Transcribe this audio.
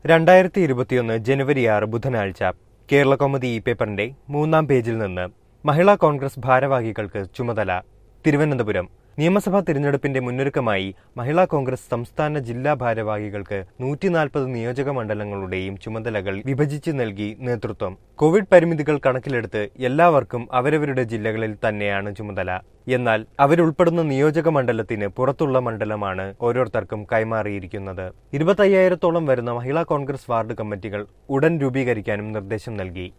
രണ്ടായിരത്തി ഇരുപത്തിയൊന്ന് ജനുവരി ആറ് ബുധനാഴ്ച കേരള കൗമുദി ഈ പേപ്പറിന്റെ മൂന്നാം പേജിൽ നിന്ന് മഹിളാ കോൺഗ്രസ് ഭാരവാഹികൾക്ക് ചുമതല തിരുവനന്തപുരം നിയമസഭാ തിരഞ്ഞെടുപ്പിന്റെ മുന്നൊരുക്കമായി മഹിളാ കോൺഗ്രസ് സംസ്ഥാന ജില്ലാ ഭാരവാഹികൾക്ക് നൂറ്റിനാൽപ്പത് നിയോജക മണ്ഡലങ്ങളുടെയും ചുമതലകൾ വിഭജിച്ച് നൽകി നേതൃത്വം കോവിഡ് പരിമിതികൾ കണക്കിലെടുത്ത് എല്ലാവർക്കും അവരവരുടെ ജില്ലകളിൽ തന്നെയാണ് ചുമതല എന്നാൽ അവരുൾപ്പെടുന്ന നിയോജക മണ്ഡലത്തിന് പുറത്തുള്ള മണ്ഡലമാണ് ഓരോരുത്തർക്കും കൈമാറിയിരിക്കുന്നത് ഇരുപത്തയ്യായിരത്തോളം വരുന്ന മഹിളാ കോൺഗ്രസ് വാർഡ് കമ്മിറ്റികൾ ഉടൻ രൂപീകരിക്കാനും നിർദ്ദേശം നൽകി